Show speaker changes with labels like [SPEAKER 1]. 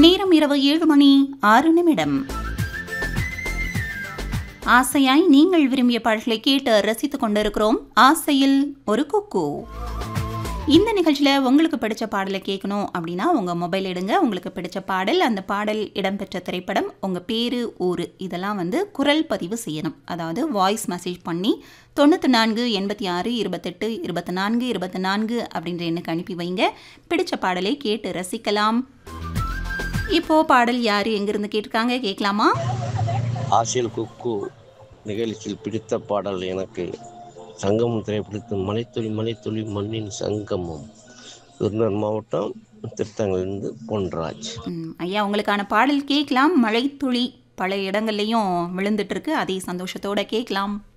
[SPEAKER 1] நேரம் இரவு ஏழு மணி ஆறு நிமிடம் ஆசையாய் நீங்கள் விரும்பிய பாடல்களை கேட்டு ரசித்துக் கொண்டிருக்கிறோம் ஆசையில் ஒரு குக்கு இந்த நிகழ்ச்சியில் உங்களுக்கு பிடிச்ச பாடலை கேட்கணும் அப்படின்னா உங்கள் மொபைல் எடுங்க உங்களுக்கு பிடிச்ச பாடல் அந்த பாடல் இடம்பெற்ற திரைப்படம் உங்கள் பேர் ஊர் இதெல்லாம் வந்து குரல் பதிவு செய்யணும் அதாவது வாய்ஸ் மெசேஜ் பண்ணி தொண்ணூற்றி நான்கு எண்பத்தி ஆறு இருபத்தெட்டு இருபத்தி நான்கு இருபத்தி நான்கு அப்படின்ற எண்ணுக்கு அனுப்பி வைங்க பிடிச்ச பாடலை கேட்டு ரசிக்கலாம் இப்போ பாடல் யார் எங்கிருந்து கேட்டிருக்காங்க கேட்கலாமா
[SPEAKER 2] ஆசியல் குக்கு நிகழ்ச்சியில் பிடித்த பாடல் எனக்கு சங்கமம் திரைப்படத்தில் மலைத்துளி மலைத்துளி மண்ணின் சங்கமம் திருநெல் மாவட்டம் திருத்தங்கிலிருந்து பொன்ராஜ்
[SPEAKER 1] ம், ஐயா உங்களுக்கான பாடல் கேட்கலாம் மழைத்துளி பல இடங்கள்லையும் விழுந்துட்டு இருக்கு அதே சந்தோஷத்தோட கேட்கலாம்